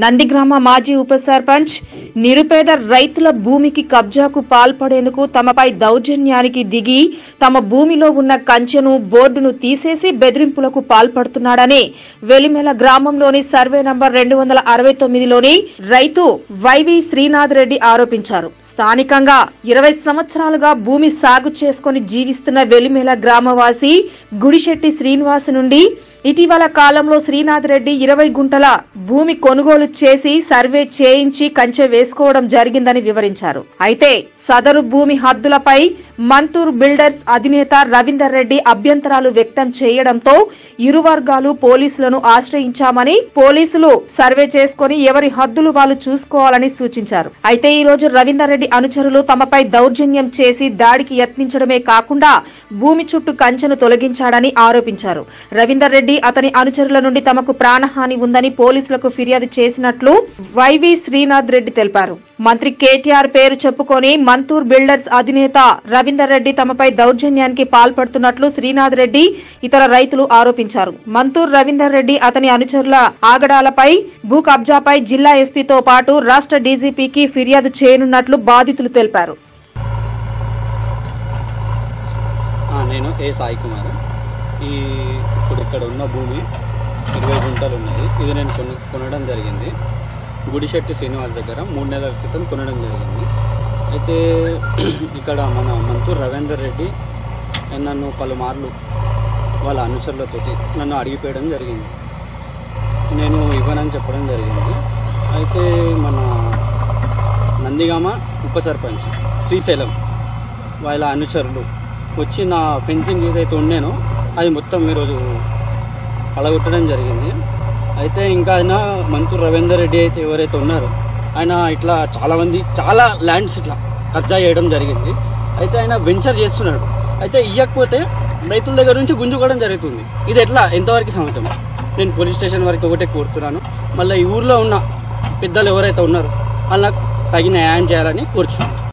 నందిగ్రామ మాజీ ఉప సర్పంచ్ నిరుపేద రైతుల భూమికి కబ్జాకు పాల్పడేందుకు తమపై దౌర్జన్యానికి దిగి తమ భూమిలో ఉన్న కంచెను బోర్డును తీసేసి బెదిరింపులకు పాల్పడుతున్నాడని వెలిమెల గ్రామంలోని సర్వే నంబర్ రెండు వందల అరవై తొమ్మిదిలోని రైతు వైవి శ్రీనాథ్ రెడ్డి ఆరోపించారు స్థానికంగా ఇరవై సంవత్సరాలుగా భూమి సాగు చేసుకుని జీవిస్తున్న వెలిమెల గ్రామవాసి గుడిశెట్టి శ్రీనివాస్ నుండి ఇటీవల కాలంలో శ్రీనాథ్ రెడ్డి ఇరవై గుంటల భూమి కొనుగోలు చేసి సర్వే చేయించి కంచె వేసుకోవడం జరిగిందని వివరించారు అయితే సదరు భూమి హద్దులపై మంతూర్ బిల్డర్స్ అధినేత రవీందర్ రెడ్డి అభ్యంతరాలు వ్యక్తం చేయడంతో ఇరు వర్గాలు పోలీసులను ఆశ్రయించామని పోలీసులు సర్వే చేసుకుని ఎవరి హద్దులు వాళ్ళు చూసుకోవాలని సూచించారు అయితే ఈ రోజు రవీందర్ రెడ్డి అనుచరులు తమపై దౌర్జన్యం చేసి దాడికి యత్నించడమే కాకుండా భూమి చుట్టూ కంచెను తొలగించాడని ఆరోపించారు రవీందర్ రెడ్డి అతని అనుచరుల నుండి తమకు ప్రాణహాని ఉందని పోలీసులకు ఫిర్యాదు చేసినట్లు వైవి శ్రీనాథ్ రెడ్డి తెలిపారు మంత్రి కేటీఆర్ పేరు చెప్పుకొని మంతూర్ బిల్డర్స్ అధినేత రవీందర్ రెడ్డి తమపై దౌర్జన్యానికి పాల్పడుతున్నట్లు శ్రీనాథ్ రెడ్డి ఇతర రైతులు ఆరోపించారు మంతూర్ రవీందర్ రెడ్డి అతని అనుచరుల ఆగడాలపై భూ కబ్జాపై జిల్లా ఎస్పీతో పాటు రాష్ట్ర డీజీపీకి ఫిర్యాదు చేయనున్నట్లు బాధితులు తెలిపారు ఆ, నేను ఏ సాయి కుమార్ ఈ ఇప్పుడు ఇక్కడ ఉన్న భూమి ఇరవై గుంటలు ఉన్నాయి ఇది నేను కొను కొనడం జరిగింది గుడిశెట్టి శ్రీనివాస్ దగ్గర మూడు నెలల క్రితం కొనడం జరిగింది అయితే ఇక్కడ మన మంతూర్ రవీందర్ రెడ్డి నన్ను పలుమార్లు వాళ్ళ అనుచరులతోటి నన్ను అడిగిపోయడం జరిగింది నేను ఇవ్వనని చెప్పడం జరిగింది అయితే మన నందిగామ ఉప సర్పంచ్ శ్రీశైలం వాళ్ళ అనుచరులు వచ్చి నా ఫెన్సింగ్ ఏదైతే ఉండేనో అది మొత్తం ఈరోజు పలగొట్టడం జరిగింది అయితే ఇంకా ఆయన మంతూర్ రవీందర్ రెడ్డి అయితే ఎవరైతే ఉన్నారో ఆయన ఇట్లా చాలామంది చాలా ల్యాండ్స్ ఇట్లా కబ్జా చేయడం జరిగింది అయితే ఆయన వెంచర్ చేస్తున్నాడు అయితే ఇవ్వకపోతే రైతుల దగ్గర నుంచి గుంజుకోవడం జరుగుతుంది ఇది ఎట్లా ఎంతవరకు సమాచారం నేను పోలీస్ స్టేషన్ వరకు ఒకటే కోరుతున్నాను మళ్ళీ ఈ ఊర్లో ఉన్న పెద్దలు ఎవరైతే ఉన్నారో వాళ్ళకి తగిన న్యాయం చేయాలని కోరుచున్నాను